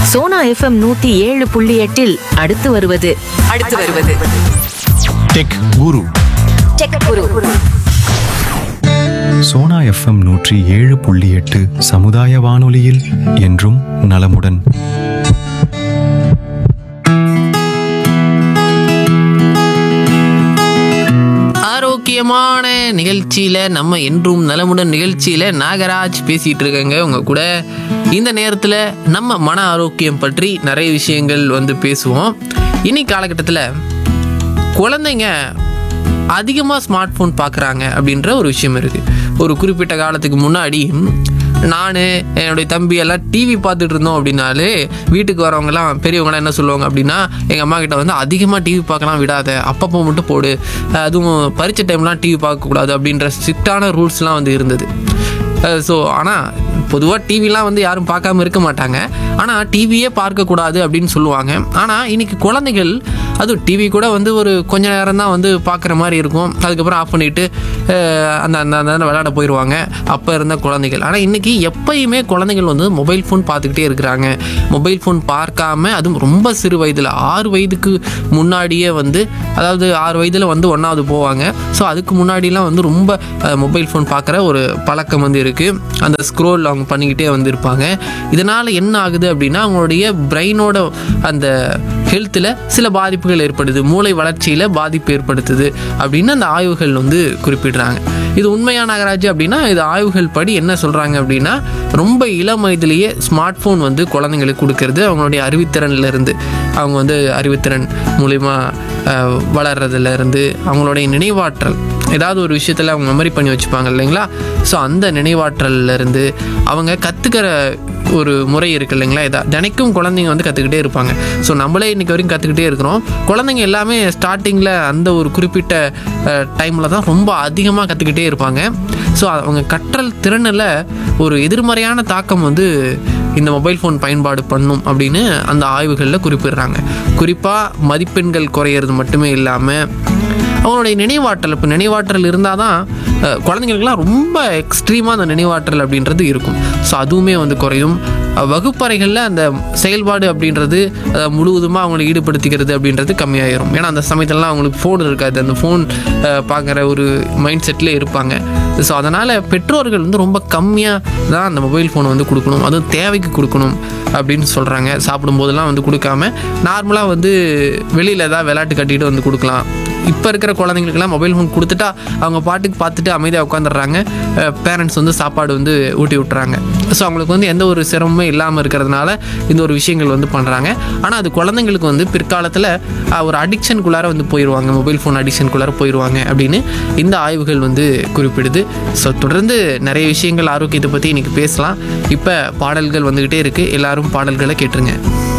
Sona FM நூத்தி ஏழு புள்ளி எட்டில் அடுத்து வருவது அடுத்து வருவது tech guru tech guru Sona FM நூற்றி ஏழு புள்ளி எட்டு சமுதாய வானொலியில் என்றும் நலமுடன் ஆரோக்கியமான நிகழ்ச்சியில நம்ம என்றும் நலமுடன் நிகழ்ச்சியில நாகராஜ் பேசிட்டு இருக்கேங்க உங்க கூட இந்த நேரத்துல நம்ம மன ஆரோக்கியம் பற்றி நிறைய விஷயங்கள் வந்து பேசுவோம் இனி காலகட்டத்தில் குழந்தைங்க அதிகமாக ஸ்மார்ட் ஃபோன் பார்க்குறாங்க அப்படின்ற ஒரு விஷயம் இருக்குது ஒரு குறிப்பிட்ட காலத்துக்கு முன்னாடி நான் என்னுடைய தம்பி எல்லாம் டிவி பார்த்துட்டு இருந்தோம் அப்படின்னாலே வீட்டுக்கு வரவங்கலாம் பெரியவங்களாம் என்ன சொல்லுவாங்க அப்படின்னா எங்கள் அம்மா கிட்ட வந்து அதிகமாக டிவி பார்க்கலாம் விடாத அப்பப்போ மட்டும் போடு அதுவும் பரீட்சை டைம்லாம் டிவி பார்க்கக்கூடாது அப்படின்ற ஸ்ட்ரிக்டான ரூல்ஸ்லாம் வந்து இருந்தது ஸோ ஆனால் பொதுவாக டிவிலாம் வந்து யாரும் பார்க்காம இருக்க மாட்டாங்க ஆனால் டிவியே பார்க்கக்கூடாது அப்படின்னு சொல்லுவாங்க ஆனால் இன்னைக்கு குழந்தைகள் அதுவும் டிவி கூட வந்து ஒரு கொஞ்ச நேரம் தான் வந்து பார்க்குற மாதிரி இருக்கும் அதுக்கப்புறம் ஆஃப் பண்ணிட்டு அஹ், அந்த அந்த அந்த விளையாட போயிடுவாங்க அப்போ இருந்த குழந்தைகள் ஆனால் இன்னைக்கு எப்பயுமே குழந்தைகள் வந்து மொபைல் ஃபோன் பார்த்துக்கிட்டே இருக்கிறாங்க மொபைல் ஃபோன் பார்க்காம அதுவும் ரொம்ப சிறு வயதில் ஆறு வயதுக்கு முன்னாடியே வந்து அதாவது ஆறு வயதில் வந்து ஒன்றாவது போவாங்க ஸோ அதுக்கு முன்னாடிலாம் வந்து ரொம்ப மொபைல் ஃபோன் பார்க்குற ஒரு பழக்கம் வந்து இருக்குது அந்த ஸ்க்ரோல் அவங்க பண்ணிக்கிட்டே வந்து இருப்பாங்க இதனால் என்ன ஆகுது அப்படின்னா அவங்களுடைய பிரெயினோட அந்த ஹெல்த்தில் சில பாதிப்புகள் ஏற்படுது மூளை வளர்ச்சியில் பாதிப்பு ஏற்படுத்துது அப்படின்னு அந்த ஆய்வுகள் வந்து குறிப்பிடுறாங்க இது உண்மையான நகராட்சி அப்படின்னா இது ஆய்வுகள் படி என்ன சொல்கிறாங்க அப்படின்னா ரொம்ப இளம் வயதிலேயே ஸ்மார்ட் ஃபோன் வந்து குழந்தைங்களுக்கு கொடுக்கறது அவங்களுடைய அறிவுத்திறன்ல இருந்து அவங்க வந்து அறிவுத்திறன் மூலிமா அஹ், வளர்றதுல இருந்து அவங்களுடைய நினைவாற்றல் ஏதாவது ஒரு விஷயத்தில் அவங்க மெமரி பண்ணி வச்சுப்பாங்க இல்லைங்களா ஸோ அந்த நினைவாற்றல்ல இருந்து அவங்க கற்றுக்கிற ஒரு முறை இருக்கு இல்லைங்களா இதா தினைக்கும் குழந்தைங்க வந்து கற்றுக்கிட்டே இருப்பாங்க ஸோ நம்மளே இன்னைக்கு வரைக்கும் கற்றுக்கிட்டே இருக்கிறோம் குழந்தைங்க எல்லாமே ஸ்டார்டிங்கில் அந்த ஒரு குறிப்பிட்ட டைமில் தான் ரொம்ப அதிகமாக கற்றுக்கிட்டே இருப்பாங்க ஸோ அவங்க கற்றல் திறனில் ஒரு எதிர்மறையான தாக்கம் வந்து இந்த மொபைல் ஃபோன் பயன்பாடு பண்ணும் அப்படின்னு அந்த ஆய்வுகளில் குறிப்பிடுறாங்க குறிப்பாக மதிப்பெண்கள் குறையிறது மட்டுமே இல்லாமல் அவங்களுடைய நினைவாற்றல் இப்போ நினைவாற்றல் இருந்தால் தான் அஹ், குழந்தைங்களுக்குலாம் ரொம்ப எக்ஸ்ட்ரீமாக அந்த நினைவாற்றல் அப்படின்றது இருக்கும் ஸோ அதுவுமே வந்து குறையும் அஹ், வகுப்பறைகளில் அந்த செயல்பாடு அப்படின்றது அஹ், முழுவதுமாக அவங்களை ஈடுபடுத்திக்கிறது அப்படின்றது கம்மியாயிரும் ஏன்னா அந்த சமயத்துலலாம் அவங்களுக்கு ஃபோன் இருக்காது அந்த ஃபோன் பார்க்குற ஒரு மைண்ட் செட்டில் இருப்பாங்க ஸோ அதனால் பெற்றோர்கள் வந்து ரொம்ப கம்மியாக தான் அந்த மொபைல் ஃபோனை வந்து கொடுக்கணும் அதுவும் தேவைக்கு கொடுக்கணும் அப்படின்னு சொல்கிறாங்க சாப்பிடும்போதெல்லாம் வந்து கொடுக்காம நார்மலாக வந்து வெளியில் ஏதாவது விளையாட்டு கட்டிட்டு வந்து கொடுக்கலாம் இப்போ இருக்கிற குழந்தைங்களுக்குலாம் மொபைல் ஃபோன் கொடுத்துட்டா அவங்க பாட்டுக்கு பார்த்துட்டு அமைதியாக உட்காந்துடுறாங்க பேரண்ட்ஸ் வந்து சாப்பாடு வந்து ஊட்டி விட்டுறாங்க ஸோ அவங்களுக்கு வந்து எந்த ஒரு சிரமமே இல்லாமல் இருக்கிறதுனால இந்த ஒரு விஷயங்கள் வந்து பண்ணுறாங்க ஆனால் அது குழந்தைங்களுக்கு வந்து பிற்காலத்தில் ஒரு அடிக்ஷனுக்குள்ளார வந்து போயிடுவாங்க மொபைல் ஃபோன் அடிக்ஷனுக்குள்ளார போயிடுவாங்க அப்படின்னு இந்த ஆய்வுகள் வந்து குறிப்பிடுது ஸோ தொடர்ந்து நிறைய விஷயங்கள் ஆரோக்கியத்தை பற்றி இன்னைக்கு பேசலாம் இப்போ பாடல்கள் வந்துக்கிட்டே இருக்குது எல்லாரும் பாடல்களை கேட்டுருங்க